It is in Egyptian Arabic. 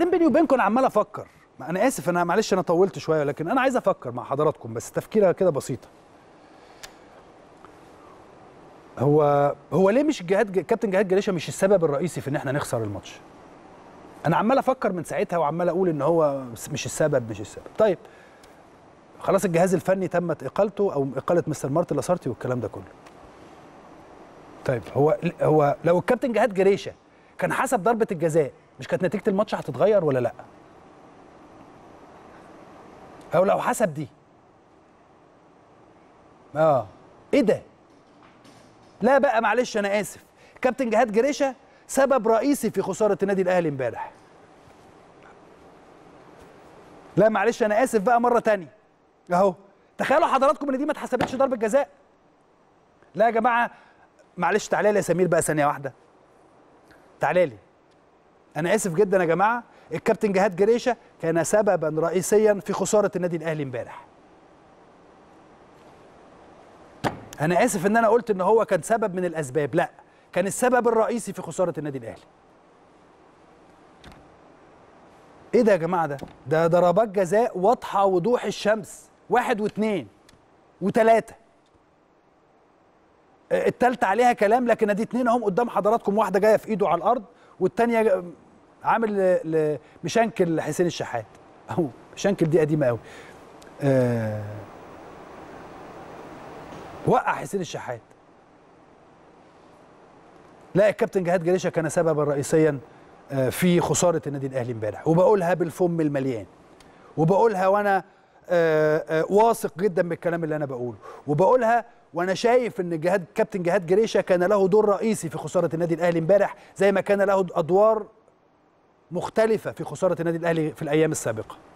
وبعدين بيني وبينكم انا عمال افكر ما انا اسف انا معلش انا طولت شويه لكن انا عايز افكر مع حضراتكم بس تفكيره كده بسيطه هو هو ليه مش جهاد كابتن جهاد جريشه مش السبب الرئيسي في ان احنا نخسر الماتش انا عمال افكر من ساعتها وعمال اقول ان هو مش السبب مش السبب طيب خلاص الجهاز الفني تمت اقالته او اقاله مستر مارتن لاسارتي والكلام ده كله طيب هو هو لو الكابتن جهاد جريشه كان حسب ضربه الجزاء مش كانت نتيجه الماتش هتتغير ولا لا او لو حسب دي اه ايه ده لا بقى معلش انا اسف كابتن جهاد جريشه سبب رئيسي في خساره النادي الاهلي امبارح لا معلش انا اسف بقى مره تانية اهو تخيلوا حضراتكم ان دي ما اتحسبتش ضربه جزاء لا يا جماعه معلش تعالى لي يا سمير بقى ثانيه واحده تعالى لي انا اسف جدا يا جماعه الكابتن جهاد جريشه كان سببا رئيسيا في خساره النادي الاهلي امبارح انا اسف ان انا قلت ان هو كان سبب من الاسباب لا كان السبب الرئيسي في خساره النادي الاهلي ايه ده يا جماعه ده ده ضربات جزاء واضحه وضوح الشمس واحد واثنين وثلاثه التالتة عليها كلام لكن ادي اتنين اهم قدام حضراتكم واحده جايه في ايده على الارض والتانيه عامل مشنكل حسين الشحات اهو مشنكل دي قديمه قوي أه وقع حسين الشحات لا الكابتن جهاد جريشه كان سببا رئيسيا في خساره النادي الاهلي امبارح وبقولها بالفم المليان وبقولها وانا واثق جدا بالكلام اللي انا بقوله وبقولها وانا شايف ان جهاد كابتن جهاد جريشه كان له دور رئيسي في خساره النادي الاهلي امبارح زي ما كان له ادوار مختلفه في خساره النادي الاهلي في الايام السابقه